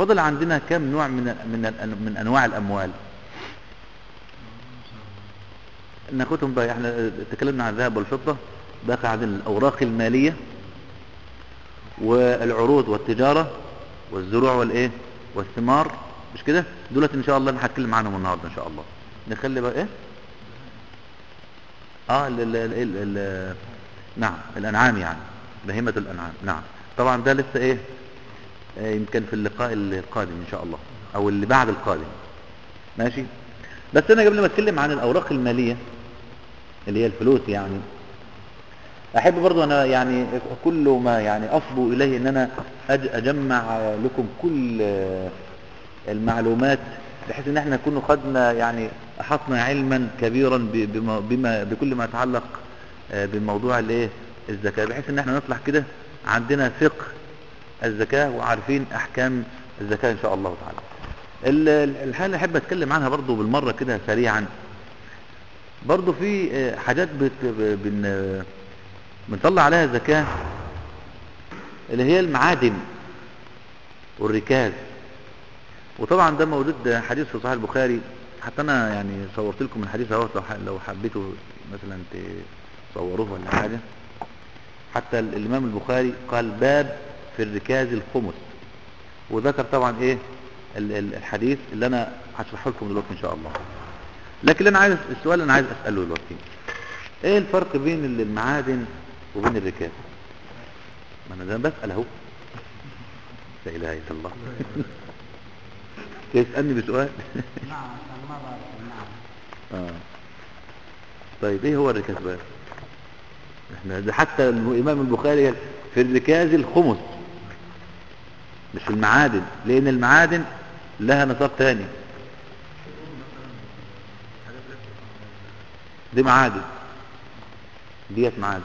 فضل عندنا كم نوع من من الأن- من انواع الاموال ناخدهم بقى احنا تكلمنا عن الذهب والفضة بقى عن الاوراق المالية والعروض والتجارة والزروع والايه والثمار مش كده دولت ان شاء الله انا هتكلم عنهم النهارده ان شاء الله نخلي بقى ايه اه ال ال ال ال نعم الانعام يعني بهيمة الانعام نعم طبعا ده لسه ايه آه، يمكن في اللقاء القادم ان شاء الله او اللي بعد القادم ماشي بس انا قبل ما اتكلم عن الاوراق المالية اللي هي الفلوس يعني احب برضو انا يعني كل ما يعني افضو اليه ان انا أج- اجمع لكم كل آه، المعلومات بحيث ان احنا نكون خدنا يعني احطنا علما كبيرا ب- بما, بما بكل ما يتعلق آه، بموضوع الايه الزكاة بحيث ان احنا نطلع كده عندنا فقه الزكاة وعارفين احكام الزكاة ان شاء الله تعالى ال- ال- الحاجة اللي احب اتكلم عنها برضو بالمرة كده سريعا برضو في آه، حاجات بت ب- بن آه، بنطلع عليها زكاة اللي هي المعادن والركاز وطبعا ده موجود حديث في صحيح البخاري حتى انا يعني صورت لكم الحديث اهوت لو ح- لو حبيتوا مثلا تصوروه ولا حاجه حتى ال- الامام البخاري قال باب في الركاز الخمس وذكر طبعا ايه ال- ال- الحديث اللي انا هشرحه لكم دلوقتي ان شاء الله لكن اللي انا عايز السؤال اللي انا عايز اساله دلوقتي ايه الفرق بين ال- المعادن وبين الركاز ما انا ده بسال اهو لا اله الا الله يسالني بسؤال نعم عشان ما بعرف نعم اه طيب ايه هو الركاز بقى احنا ده حتى الامام البخاري في الركاز الخمس مش في المعادن لان المعادن لها نصاب تاني دي معادن ديت معادن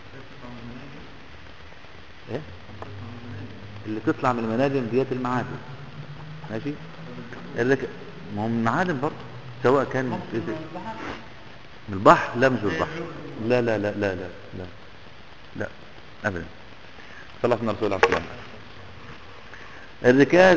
ايه اللي تطلع من المناجم ديت المعادن ماشي الرك... ما هو من المعادن برضه سواء كان في- في- من البحر لا مش من البحر لا لا لا لا لا لا لا ابدا صلى الله عليه وسلم الركاز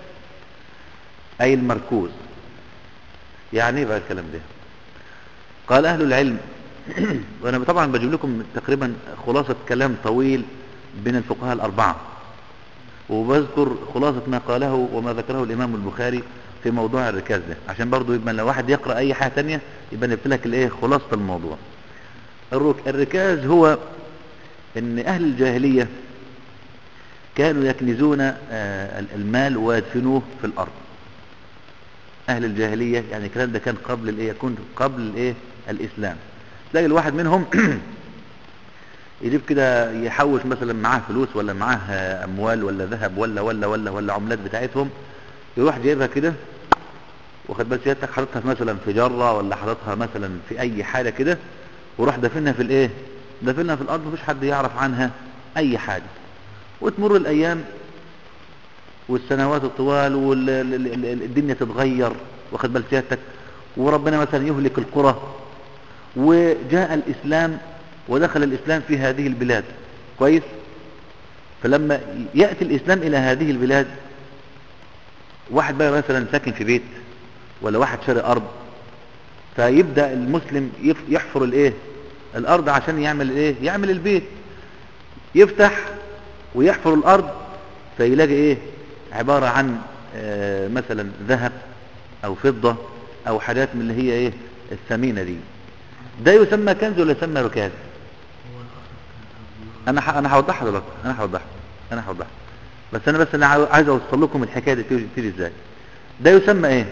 اي المركوز يعني ايه بقى الكلام ده قال اهل العلم وانا طبعا بجيب لكم تقريبا خلاصة كلام طويل بين الفقهاء الاربعة وبذكر خلاصة ما قاله وما ذكره الامام البخاري في موضوع الركاز ده عشان برضو يبقى لو واحد يقرأ اي حاجة تانية يبقى نبت لك الايه خلاصة الموضوع الرك- الركاز هو ان اهل الجاهلية كانوا يكنزون آه، المال ويدفنوه في الارض اهل الجاهلية يعني الكلام ده كان قبل الايه يكون قبل الايه الاسلام تلاقي الواحد منهم يجيب كده يحوش مثلا معاه فلوس ولا معاه آه، اموال ولا ذهب ولا ولا ولا ولا عملات بتاعتهم يروح جايبها كده واخد بال سيادتك حاططها مثلا في جره ولا حاططها مثلا في اي حاجه كده وراح دافنها في الايه دافنها في الارض مفيش حد يعرف عنها اي حاجه وتمر الايام والسنوات الطوال والدنيا تتغير واخد بال سيادتك وربنا مثلا يهلك القرى وجاء الاسلام ودخل الاسلام في هذه البلاد كويس فلما ياتي الاسلام الى هذه البلاد واحد بقى مثلا ساكن في بيت ولا واحد شاري ارض فيبدا المسلم يف- يحفر الايه الارض عشان يعمل الايه يعمل البيت يفتح ويحفر الارض فيلاقي ايه عبارة عن آه، مثلا ذهب او فضة او حاجات من اللي هي ايه الثمينة دي ده يسمى كنز ولا يسمى ركاز انا ح... انا هوضحها دلوقتي انا هوضحها انا هوضحها بس انا بس انا عاو- عايز اوصل لكم الحكايه دي تيجي تيجي ازاي ده يسمى ايه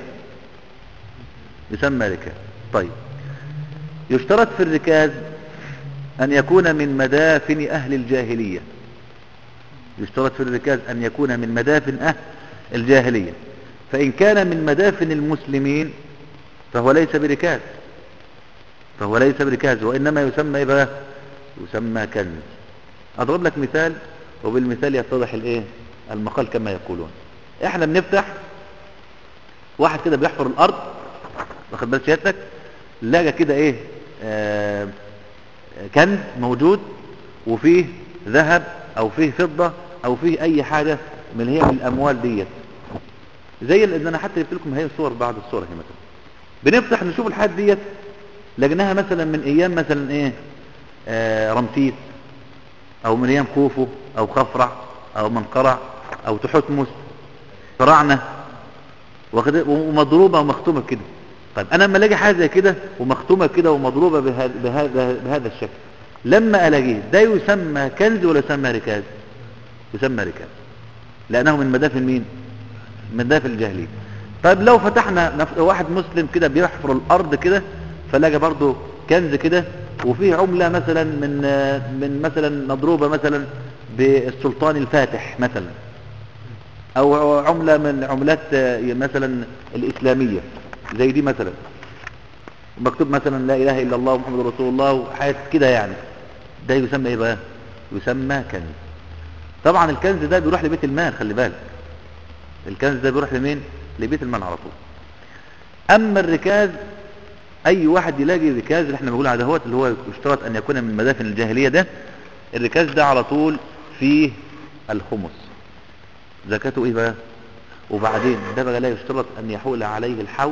يسمى ركاز طيب يشترط في الركاز ان يكون من مدافن اهل الجاهليه يشترط في الركاز أن يكون من مدافن أهل الجاهلية فإن كان من مدافن المسلمين فهو ليس بركاز فهو ليس بركاز وإنما يسمى إيه بقى يسمى كنز أضرب لك مثال وبالمثال يتضح الإيه المقال كما يقولون إحنا بنفتح واحد كده بيحفر الأرض واخد بال سيادتك لقى كده إيه آه كنز موجود وفيه ذهب او فيه فضة او فيه اي حاجة من اللي هي من الاموال ديت زي اللي انا حتى جبت لكم هي صور بعض الصور هي مثلا بنفتح نشوف الحاجات ديت لقيناها مثلا من ايام مثلا ايه آه رمسيس او من ايام خوفو او خفرع او منقرع او تحتمس فراعنه واخد- ومضروبه ومختومه كده طيب انا لما الاقي حاجه زي كده ومختومه كده ومضروبه بهذا بهذا بهذا الشكل لما الاقيه ده يسمى كنز ولا يسمى ركاز يسمى ركاز لانه من مدافن مين من مدافن الجاهليه طيب لو فتحنا نف... واحد مسلم كده بيحفر الارض كده فلقى برضه كنز كده وفيه عمله مثلا من آه، من مثلا مضروبه مثلا بالسلطان الفاتح مثلا او عملة من عملات آه، مثلا الاسلامية زي دي مثلا مكتوب مثلا لا اله الا الله محمد رسول الله وحاجات كده يعني ده يسمى ايه بقى يسمى كنز طبعا الكنز ده بيروح لبيت المال خلي بالك الكنز ده بيروح لمين لبيت المال على طول اما الركاز اي واحد يلاقي ركاز اللي احنا بنقول على دهوت اللي هو يشترط ان يكون من مدافن الجاهلية ده الركاز ده على طول فيه الخمس زكاته ايه بقى وبعدين ده بقى لا يشترط ان يحول عليه الحول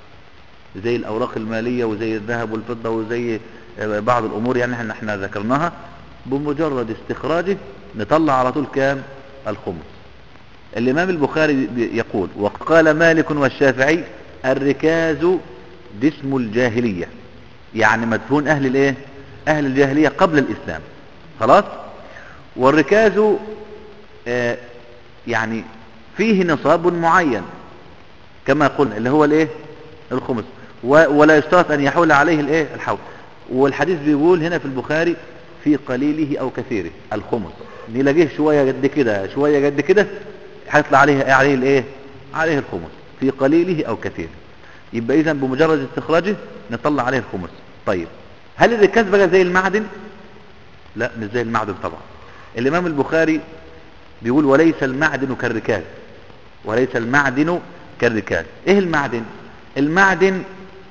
زي الاوراق المالية وزي الذهب والفضة وزي آه، بعض الامور يعني احنا احنا ذكرناها بمجرد استخراجه نطلع على طول كام الخمس الامام البخاري بي- يقول وقال مالك والشافعي الركاز دسم الجاهلية يعني مدفون اهل الايه اهل الجاهلية قبل الاسلام خلاص والركاز آه، يعني فيه نصاب معين كما قلنا اللي هو الايه الخمس و- ولا يشترط ان يحول عليه الايه الحول والحديث بيقول هنا في البخاري في قليله او كثيره الخمس نلاقيه شويه قد كده شويه قد كده هيطلع عليه عليه الايه عليه الخمس في قليله او كثيره يبقى اذا بمجرد استخراجه نطلع عليه الخمس طيب هل الركاز بقى زي المعدن لا مش زي المعدن طبعا الامام البخاري بيقول وليس المعدن كالركاز وليس المعدن كالركاز ايه المعدن المعدن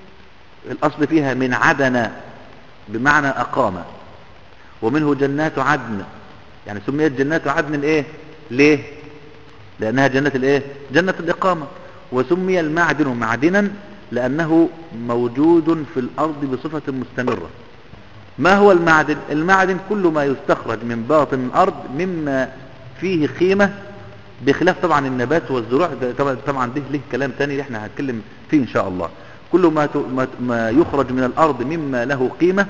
الاصل فيها من عدن بمعنى اقام ومنه جنات عدن يعني سميت جنات عدن ايه ليه لانها جنة الايه جنة الاقامة وسمي المعدن معدنا لانه موجود في الارض بصفة مستمرة ما هو المعدن المعدن كل ما يستخرج من باطن الارض مما فيه قيمة بخلاف طبعا النبات والزروع ده طبعا طبعا ده ليه كلام تاني اللي احنا هنتكلم فيه ان شاء الله كل ما ت- ما- ما يخرج من الارض مما له قيمة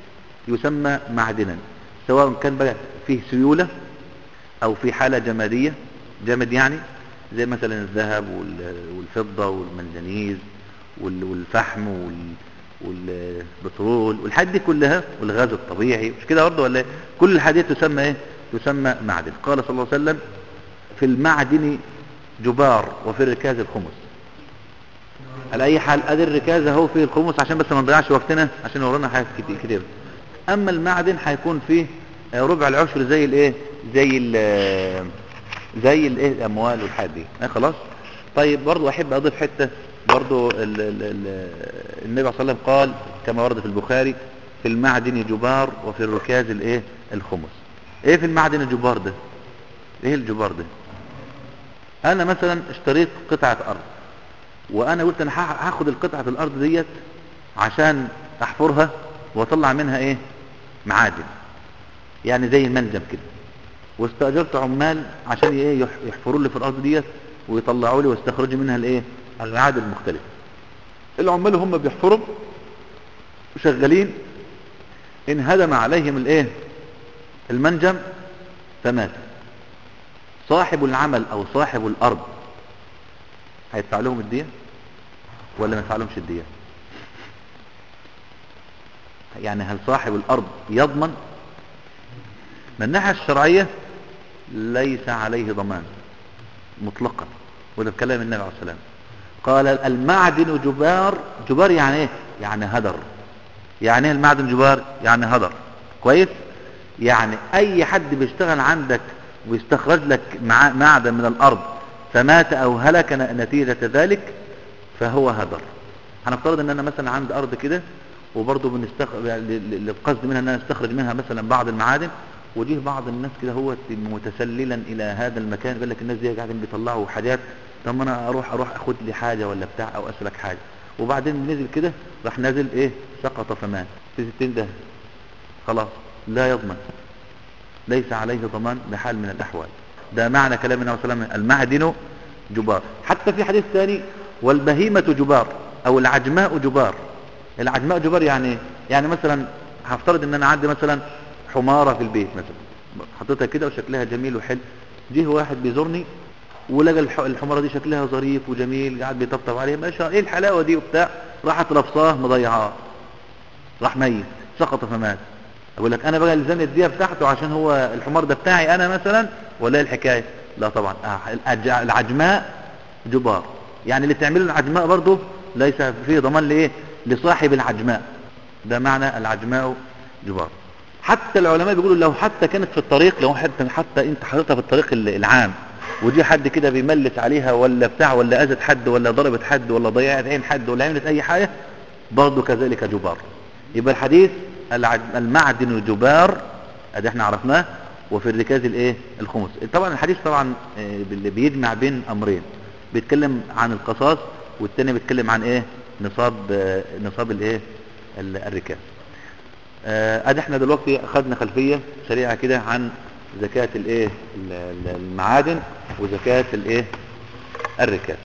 يسمى معدنا سواء كان بقى فيه سيولة او في حالة جمادية جامد يعني زي مثلا الذهب وال- والفضة والمنجنيز وال- والفحم وال- والبترول والحاجات دي كلها والغاز الطبيعي مش كده برضه ولا إيه؟ كل الحاجات تسمى ايه تسمى معدن قال صلى الله عليه وسلم في المعدن جبار وفي الركاز الخمس على اي حال ادي الركاز اهو فيه الخمس عشان بس ما نضيعش وقتنا عشان ورانا حاجات كتير كتير اما المعدن هيكون فيه آه، ربع العشر زي الايه زي ال زي الايه الاموال والحاجات دي آه خلاص طيب برضو احب اضيف حته برضو ال ال ال النبي صلى الله عليه وسلم قال كما ورد في البخاري في المعدن جبار وفي الركاز الايه الخمس ايه في المعدن الجبار ده ايه الجبار ده انا مثلا اشتريت قطعة ارض وانا قلت انا هاخ- هاخد القطعة الارض ديت عشان احفرها واطلع منها ايه معادن يعني زي المنجم كده واستأجرت عمال عشان ايه يح- يحفروا لي في الارض ديت ويطلعوا لي واستخرجوا منها الايه المعادن المختلفة العمال هم بيحفروا شغالين انهدم عليهم الايه المنجم فمات صاحب العمل او صاحب الارض هيدفع لهم الدية ولا ما يدفع لهمش الدية يعني هل صاحب الارض يضمن من الناحية الشرعية ليس عليه ضمان مطلقا وده كلام النبي عليه السلام قال المعدن جبار جبار يعني ايه يعني هدر يعني ايه المعدن جبار يعني هدر كويس يعني اي حد بيشتغل عندك ويستخرج لك مع- معدن من الارض فمات او هلك ن- نتيجة ذلك فهو هدر هنفترض ان انا مثلا عندي ارض كده وبرضه بنستخ... ل- ل- للقصد منها ان انا استخرج منها مثلا بعض المعادن وجيه بعض الناس كده هو متسللا الى هذا المكان قال لك الناس دي قاعدين بيطلعوا حاجات طب ما انا اروح اروح اخد لي حاجه ولا بتاع او اسلك حاجه وبعدين نزل كده راح نازل ايه سقط فمات في 60 ده خلاص لا يضمن ليس عليه ضمان بحال من الاحوال ده معنى كلام النبي صلى الله عليه وسلم المعدن جبار حتى في حديث ثاني والبهيمة جبار او العجماء جبار العجماء جبار يعني إيه؟ يعني مثلا هفترض ان انا عندي مثلا حمارة في البيت مثلا حطيتها كده وشكلها جميل وحلو جه واحد بيزورني ولقى الح- الحمارة دي شكلها ظريف وجميل قاعد بيطبطب عليها ما شاء ايه الحلاوة دي وبتاع راحت لفصاه مضيعاه راح ميت سقط فمات اقول لك انا بقى الزام الديه بتاعته عشان هو الحمار ده بتاعي انا مثلا ولا ايه الحكايه لا طبعا آه، الأج- العجماء جبار يعني اللي تعمله العجماء برضه ليس فيه ضمان لايه لصاحب العجماء ده معنى العجماء جبار حتى العلماء بيقولوا لو حتى كانت في الطريق لو حتى حتى انت حاططها في الطريق ال- العام وجي حد كده بيملس عليها ولا بتاع ولا اذت حد ولا ضربت حد ولا ضيعت عين حد ولا عملت اي حاجه برضه كذلك جبار يبقى الحديث العج- المعدن جبار ادي احنا عرفناه وفي الركاز الايه الخمس طبعا الحديث طبعا آه، اللي بيجمع بين امرين بيتكلم عن القصاص والتاني بيتكلم عن ايه نصاب آه، نصاب الايه ال- الركاز آه، ادي احنا دلوقتي اخذنا خلفيه سريعه كده عن زكاه الايه ال- ال- المعادن وزكاه الايه الركاز